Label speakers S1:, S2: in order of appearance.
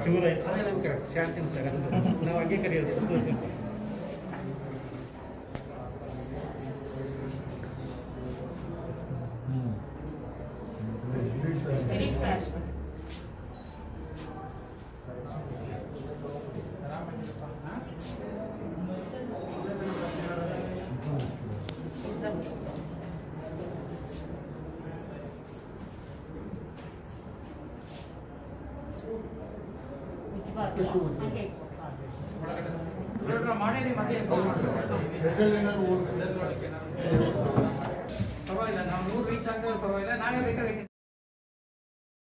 S1: ಶಿವರಾಯ ಅದೇ ನಮ್ಗೆ ಶಾಂತಿ ಸರ್ ನಾವು ಹಂಗೆ ಕರೆಯೋದು
S2: ಹೆಸರು ಏನಾದ್ರು ಓದ್ಬೇಕು
S3: ಪರವಾಗಿಲ್ಲ ನಾವು ನೂರು ರೀಚ್ ಆಗಿದ್ರೆ ಪರವಾಗಿಲ್ಲ ನಾಳೆ ಬೇಕಾದ್ರೆ